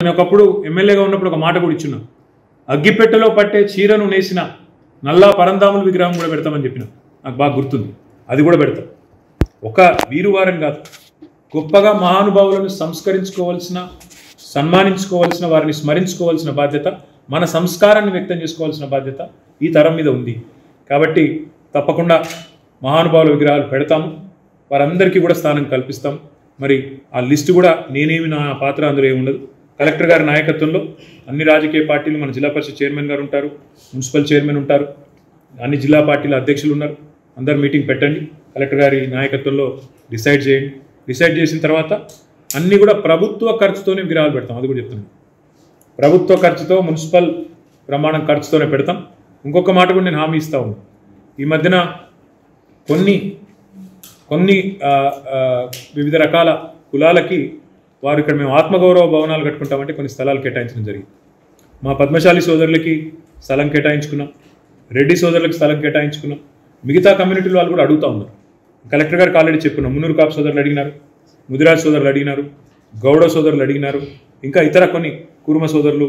నేను ఒకప్పుడు ఎమ్మెల్యేగా ఉన్నప్పుడు ఒక మాట కూడా ఇచ్చున్నా అగ్గిపెట్టెలో పట్టే చీరను నేసిన నల్లా పరందాముల విగ్రహం కూడా పెడతామని చెప్పిన నాకు బాగా గుర్తుంది అది కూడా పెడతాం ఒక వీరువారం కాదు గొప్పగా మహానుభావులను సంస్కరించుకోవాల్సిన సన్మానించుకోవాల్సిన వారిని స్మరించుకోవాల్సిన బాధ్యత మన సంస్కారాన్ని వ్యక్తం చేసుకోవాల్సిన బాధ్యత ఈ తరం మీద ఉంది కాబట్టి తప్పకుండా మహానుభావుల విగ్రహాలు పెడతాము వారందరికీ కూడా స్థానం కల్పిస్తాం మరి ఆ లిస్టు కూడా నేనేమి నా పాత్ర అందులో ఏమి ఉండదు కలెక్టర్ గారి నాయకత్వంలో అన్ని రాజకీయ పార్టీలు మన జిల్లా పరిషత్ చైర్మన్ గారు ఉంటారు మున్సిపల్ చైర్మన్ ఉంటారు అన్ని జిల్లా పార్టీల అధ్యక్షులు ఉన్నారు అందరు మీటింగ్ పెట్టండి కలెక్టర్ గారి నాయకత్వంలో డిసైడ్ చేయండి డిసైడ్ చేసిన తర్వాత అన్నీ కూడా ప్రభుత్వ ఖర్చుతోనే విగ్రహాలు పెడతాం అది కూడా చెప్తున్నాను ప్రభుత్వ ఖర్చుతో మున్సిపల్ ప్రమాణం ఖర్చుతోనే పెడతాం ఇంకొక మాట కూడా నేను హామీ ఇస్తా ఉన్నాను ఈ మధ్యన కొన్ని కొన్ని ఆ, ఆ, వివిధ రకాల కులాలకి వారు ఇక్కడ మేము ఆత్మగౌరవ భవనాలు కట్టుకుంటామంటే కొన్ని స్థలాలు కేటాయించడం జరిగింది మా పద్మశాలి సోదరులకి స్థలం కేటాయించుకున్నాం రెడ్డి సోదరులకు స్థలం కేటాయించుకున్నాం మిగతా కమ్యూనిటీల వాళ్ళు కూడా అడుగుతా ఉన్నారు కలెక్టర్ గారికి ఆల్రెడీ చెప్పుకున్నాం మున్నూరు కాపు సోదరులు అడిగినారు ముదిరాజ్ సోదరులు అడిగినారు గౌడ సోదరులు అడిగినారు ఇంకా ఇతర కొన్ని కుర్మ సోదరులు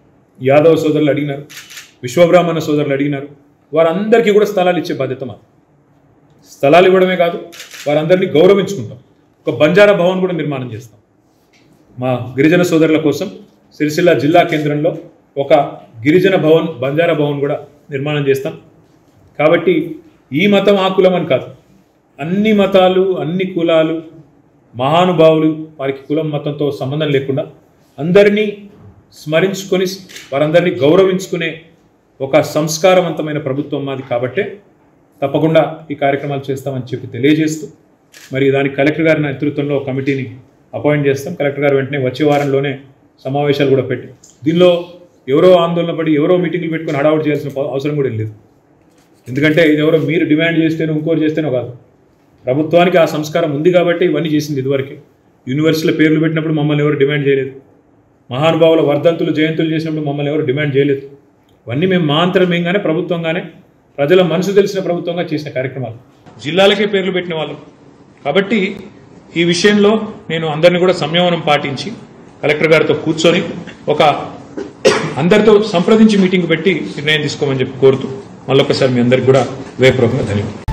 యాదవ సోదరులు అడిగినారు విశ్వబ్రాహ్మణ సోదరులు అడిగినారు వారందరికీ కూడా స్థలాలు ఇచ్చే బాధ్యత మాది స్థలాలు ఇవ్వడమే కాదు వారందరినీ గౌరవించుకుంటాం ఒక బంజారా భవన్ కూడా నిర్మాణం చేస్తాం మా గిరిజన సోదరుల కోసం సిరిసిల్ల జిల్లా కేంద్రంలో ఒక గిరిజన భవన్ బంజారా భవన్ కూడా నిర్మాణం చేస్తాం కాబట్టి ఈ మతం ఆ కులం అని కాదు అన్ని మతాలు అన్ని కులాలు మహానుభావులు వారికి కులం మతంతో సంబంధం లేకుండా అందరినీ స్మరించుకొని వారందరినీ గౌరవించుకునే ఒక సంస్కారవంతమైన ప్రభుత్వం మాది కాబట్టే తప్పకుండా ఈ కార్యక్రమాలు చేస్తామని చెప్పి తెలియజేస్తూ మరి దానికి కలెక్టర్ గారి నేతృత్వంలో ఒక కమిటీని అపాయింట్ చేస్తాం కలెక్టర్ గారు వెంటనే వచ్చే వారంలోనే సమావేశాలు కూడా పెట్టి దీనిలో ఎవరో ఆందోళన పడి ఎవరో మీటింగ్లు పెట్టుకొని హడావుడి చేయాల్సిన ప- అవసరం కూడా లేదు ఎందుకంటే ఇది ఎవరో మీరు డిమాండ్ చేస్తేనో ఇంకోటి చేస్తేనో కాదు ప్రభుత్వానికి ఆ సంస్కారం ఉంది కాబట్టి ఇవన్నీ చేసింది ఇదివరకే యూనివర్సిటీల పేర్లు పెట్టినప్పుడు మమ్మల్ని ఎవరు డిమాండ్ చేయలేదు మహానుభావుల వర్ధంతులు జయంతులు చేసినప్పుడు మమ్మల్ని ఎవరు డిమాండ్ చేయలేదు ఇవన్నీ మేము మా అంతరమేంగానే ప్రభుత్వంగానే ప్రజల మనసు తెలిసిన ప్రభుత్వంగా చేసిన కార్యక్రమాలు జిల్లాలకే పేర్లు పెట్టిన వాళ్ళు కాబట్టి ఈ విషయంలో నేను అందరిని కూడా సంయమనం పాటించి కలెక్టర్ గారితో కూర్చొని ఒక అందరితో సంప్రదించి మీటింగ్ పెట్టి నిర్ణయం తీసుకోమని చెప్పి కోరుతూ మళ్ళొకసారి మీ అందరికి కూడా వేపూర్వకంగా ధన్యవాదాలు